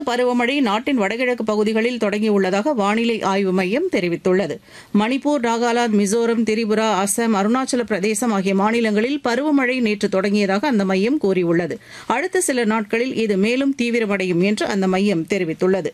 பருவமழை நாட்டின் வடகிழக்கு பகுதிகளில் தொடங்கியுள்ளதாக வானிலை ஆய்வு மையம் தெரிவித்துள்ளது மணிப்பூர் நாகாலாந்து மிசோரம் திரிபுரா அசாம் அருணாச்சல பிரதேசம் ஆகிய மாநிலங்களில் பருவமழை நேற்று தொடங்கியதாக அந்த மையம் கூறியுள்ளது அடுத்த சில நாட்களில் இது மேலும் தீவிரமடையும் என்று அந்த மையம் தெரிவித்துள்ளது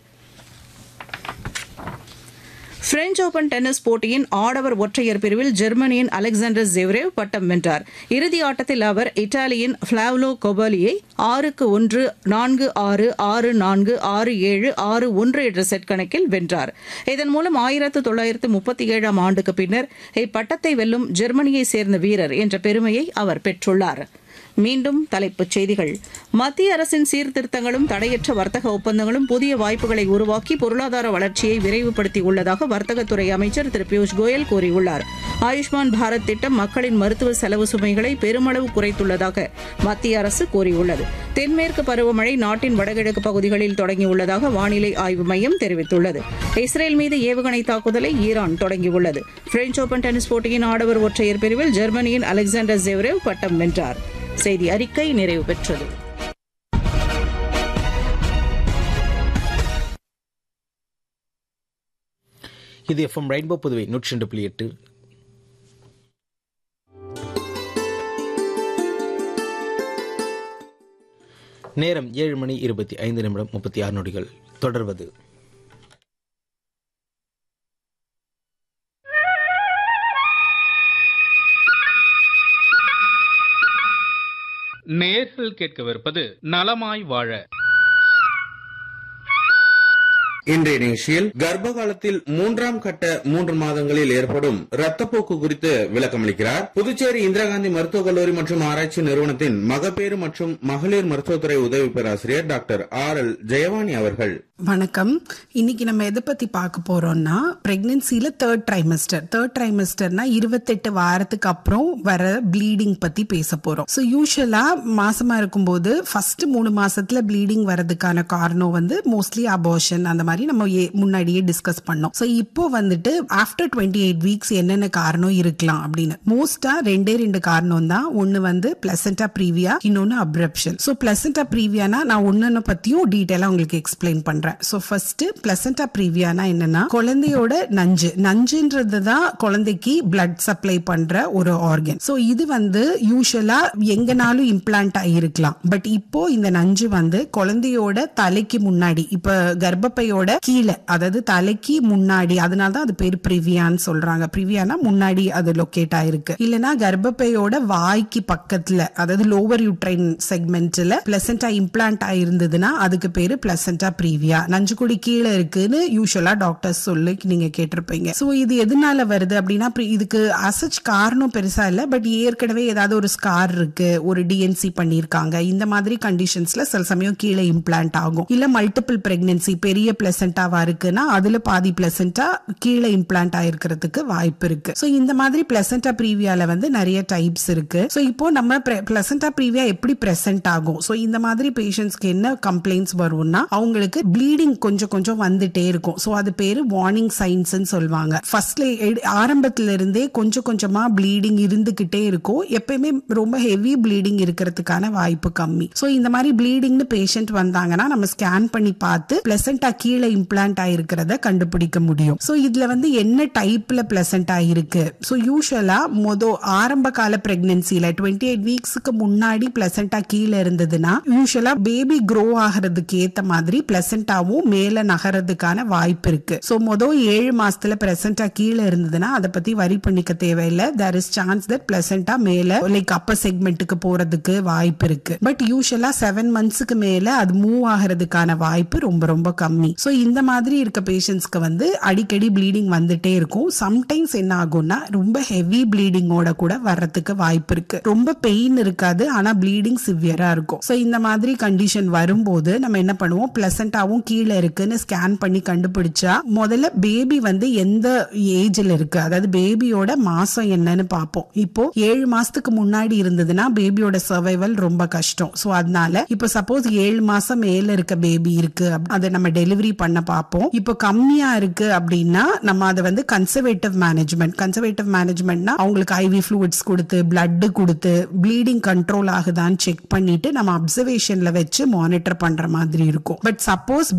பிரெஞ்ச் ஓபன் டென்னிஸ் போட்டியின் ஆடவர் ஒற்றையர் பிரிவில் ஜெர்மனியின் அலெக்சாண்டர் ஜெவ்ரேவ் பட்டம் வென்றார் இறுதி ஆட்டத்தில் அவர் இத்தாலியின் ஃபிளாவ்லோ கொபாலியை ஆறுக்கு ஒன்று நான்கு ஆறு ஆறு நான்கு ஆறு ஏழு ஆறு ஒன்று என்ற செட் கணக்கில் வென்றார் இதன் மூலம் ஆயிரத்து தொள்ளாயிரத்து முப்பத்தி ஏழாம் ஆண்டுக்கு பின்னர் இப்பட்டத்தை வெல்லும் ஜெர்மனியைச் சேர்ந்த வீரர் என்ற பெருமையை அவர் பெற்றுள்ளார் மீண்டும் தலைப்புச் செய்திகள் மத்திய அரசின் சீர்திருத்தங்களும் தடையற்ற வர்த்தக ஒப்பந்தங்களும் புதிய வாய்ப்புகளை உருவாக்கி பொருளாதார வளர்ச்சியை விரைவுபடுத்தியுள்ளதாக வர்த்தகத்துறை அமைச்சர் திரு பியூஷ் கோயல் கூறியுள்ளார் ஆயுஷ்மான் பாரத் திட்டம் மக்களின் மருத்துவ செலவு சுமைகளை பெருமளவு குறைத்துள்ளதாக மத்திய அரசு கூறியுள்ளது தென்மேற்கு பருவமழை நாட்டின் வடகிழக்கு பகுதிகளில் தொடங்கியுள்ளதாக வானிலை ஆய்வு மையம் தெரிவித்துள்ளது இஸ்ரேல் மீது ஏவுகணை தாக்குதலை ஈரான் தொடங்கியுள்ளது பிரெஞ்ச் ஓபன் டென்னிஸ் போட்டியின் ஆடவர் ஒற்றையர் பிரிவில் ஜெர்மனியின் அலெக்சாண்டர் ஜெவ்ரேவ் பட்டம் வென்றார் செய்தி அறிக்கை நிறைவு பெற்றது இது எஃப்எம் ரெயின்போ புதுவை நூற்றி ரெண்டு புள்ளி எட்டு நேரம் ஏழு மணி இருபத்தி ஐந்து நிமிடம் முப்பத்தி ஆறு நொடிகள் தொடர்வது நேர்கள் கேட்கவிருப்பது நலமாய் வாழ இன்றைய நிகழ்ச்சியில் கர்ப்ப காலத்தில் மூன்றாம் கட்ட மூன்று மாதங்களில் ஏற்படும் ரத்தப்போக்கு குறித்து விளக்கமளிக்கிறார் புதுச்சேரி இந்திரா காந்தி மருத்துவக் கல்லூரி மற்றும் ஆராய்ச்சி நிறுவனத்தின் மகப்பேறு மற்றும் மகளிர் மருத்துவத்துறை உதவி பேராசிரியர் டாக்டர் ஆர் எல் ஜெயவாணி அவர்கள் வணக்கம் இன்னைக்கு நம்ம எதை பத்தி பார்க்க போறோம்னா பிரெக்னன்சில தேர்ட் ட்ரைமஸ்டர் தேர்ட் ட்ரைமஸ்டர்னா இருபத்தெட்டு வாரத்துக்கு அப்புறம் வர ப்ளீடிங் பத்தி பேச போறோம் ஸோ யூஸ்வலா மாசமா இருக்கும்போது ஃபர்ஸ்ட் மூணு மாசத்துல ப்ளீடிங் வரதுக்கான காரணம் வந்து மோஸ்ட்லி அபோஷன் அந்த மாதிரி நம்ம ஏ- முன்னாடியே டிஸ்கஸ் பண்ணோம் ஸோ இப்போ வந்துட்டு ஆஃப்டர் டுவெண்ட்டி எயிட் வீக்ஸ் என்னென்ன காரணம் இருக்கலாம் அப்படின்னு மோஸ்டா ரெண்டே ரெண்டு காரணம் தான் ஒன்னு வந்து பிளசண்டா ப்ரீவியா இன்னொன்னு அப்ரப்ஷன் ஸோ பிளசண்டா ப்ரீவியானா நான் ஒன்னு பத்தியும் டீட்டெயிலா உங்களுக்கு எக்ஸ்பிளைன் பண்றேன் ஸோ ஃபர்ஸ்ட் பிளசண்டா ப்ரீவியானா என்னன்னா குழந்தையோட நஞ்சு நஞ்சுன்றது தான் குழந்தைக்கு பிளட் சப்ளை பண்ற ஒரு ஆர்கன் ஸோ இது வந்து யூஸ்வலா எங்கனாலும் இம்ப்ளான்ட் ஆகிருக்கலாம் பட் இப்போ இந்த நஞ்சு வந்து குழந்தையோட தலைக்கு முன்னாடி இப்ப கர்ப்பப்பையோட கீழே அதாவது தலைக்கு முன்னாடி அதனால தான் அது பேர் பிரிவியான்னு சொல்றாங்க பிரிவியானா முன்னாடி அது லொக்கேட் ஆயிருக்கு இல்லனா கர்ப்பப்பையோட வாய்க்கு பக்கத்துல அதாவது லோவர் யூட்ரைன் செக்மெண்ட்ல பிளசண்டா இம்ப்ளான்ட் ஆயிருந்ததுன்னா அதுக்கு பேரு பிளசண்டா ப்ரீவியா நஞ்சுக்குடி கீழே இருக்குன்னு யூஸ்வலா டாக்டர்ஸ் சொல்லி நீங்க கேட்டிருப்பீங்க சோ இது எதனால வருது அப்படின்னா pre- இதுக்கு அசச் காரணம் பெருசா இல்ல பட் ஏற்கனவே ஏதாவது ஒரு ஸ்கார் இருக்கு ஒரு டிஎன்சி பண்ணிருக்காங்க இந்த மாதிரி கண்டிஷன்ஸ்ல சில சமயம் கீழே இம்ப்ளான்ட் ஆகும் இல்ல மல்டிபிள் பிரெக்னன்சி பெரிய பிளசண்டாவா இருக்குன்னா அதுல பாதி பிளசண்டா கீழே இம்ப்ளான்ட் ஆயிருக்கிறதுக்கு வாய்ப்பு இருக்கு சோ இந்த மாதிரி பிளசண்டா ப்ரீவியால வந்து நிறைய டைப்ஸ் இருக்கு சோ இப்போ நம்ம பிளசண்டா ப்ரீவியா எப்படி பிரசன்ட் ஆகும் சோ இந்த மாதிரி பேஷண்ட்ஸ்க்கு என்ன கம்ப்ளைண்ட்ஸ் வரும்னா அவங்களுக்கு ப்ளீடிங் கொஞ்சம் கொஞ்சம் வந்துட்டே இருக்கும் சோ அது பேரு வார்னிங் சைன்ஸ் சொல்லுவாங்க ஃபர்ஸ்ட்ல ஆரம்பத்துல இருந்தே கொஞ்சம் கொஞ்சமா ப்ளீடிங் இருந்துகிட்டே இருக்கும் எப்பயுமே ரொம்ப ஹெவி ப்ளீடிங் இருக்கிறதுக்கான வாய்ப்பு கம்மி சோ இந்த மாதிரி ப்ளீடிங்னு பேஷண்ட் வந்தாங்கன்னா நம்ம ஸ்கேன் பண்ணி பார்த்து பிளசண்டா கீழே இம்ப்ளான்ட் ஆயிருக்கிறத கண்டுபிடிக்க முடியும் சோ இதுல வந்து என்ன டைப்ல பிளசண்ட் ஆயிருக்கு சோ யூஸ்வலா மொத ஆரம்ப கால பிரெக்னன்சில டுவெண்ட்டி எயிட் வீக்ஸ்க்கு முன்னாடி பிளசண்டா கீழே இருந்ததுன்னா யூஸ்வலா பேபி க்ரோ ஆகிறதுக்கு ஏத்த மாதிரி பிளசண்டாவும் மேல நகரதுக்கான வாய்ப்பு இருக்கு சோ மொதல் ஏழு மாசத்துல பிளசண்டா கீழே இருந்ததுன்னா அதை பத்தி வரி பண்ணிக்க தேவையில்லை there is chance that placenta மேல லைக் அப்பர் செக்மெண்ட்டுக்கு போறதுக்கு வாய்ப்பு இருக்கு பட் யூஸ்வலா செவன் மந்த்ஸ்க்கு மேல அது மூவ் ஆகிறதுக்கான வாய்ப்பு ரொம்ப ரொம்ப கம்மி சோ இந்த மாதிரி இருக்க பேஷண்ட்ஸ்க்கு வந்து அடிக்கடி ப்ளீடிங் வந்துட்டே இருக்கும் சம்டைம்ஸ் என்ன ஆகும்னா ரொம்ப ஹெவி ப்ளீடிங்கோட கூட வர்றதுக்கு வாய்ப்பு இருக்கு ரொம்ப பெயின் இருக்காது ஆனா ப்ளீடிங் சிவியரா இருக்கும் சோ இந்த மாதிரி கண்டிஷன் வரும்போது நம்ம என்ன பண்ணுவோம் பிளசண்டாவும் கீழே இருக்குன்னு ஸ்கேன் பண்ணி கண்டுபிடிச்சா முதல்ல பேபி வந்து எந்த ஏஜ்ல இருக்கு அதாவது பேபியோட மாசம் என்னன்னு பார்ப்போம் இப்போ ஏழு மாசத்துக்கு முன்னாடி இருந்ததுன்னா பேபியோட சர்வைவல் ரொம்ப கஷ்டம் சோ அதனால இப்போ சப்போஸ் ஏழு மாசம் மேல இருக்க பேபி இருக்கு அப்~ அதை நம்ம டெலிவரி பண்ண பார்ப்போம் இப்போ கம்மியா இருக்கு அப்படின்னா நம்ம அதை வந்து கன்சர்வேட்டிவ் மேனேஜ்மெண்ட் கன்சர்வேட்டிவ் மேனேஜ்மெண்ட்னா அவங்களுக்கு ஐவி ஃப்ளூயிட்ஸ் கொடுத்து பிளட் கொடுத்து ப்ளீடிங் கண்ட்ரோல் ஆகுதான்னு செக் பண்ணிட்டு நம்ம அப்சர்வேஷன்ல வச்சு மானிட்டர் பண்ற மாதிரி இருக்கும் பட் சப்போஸ்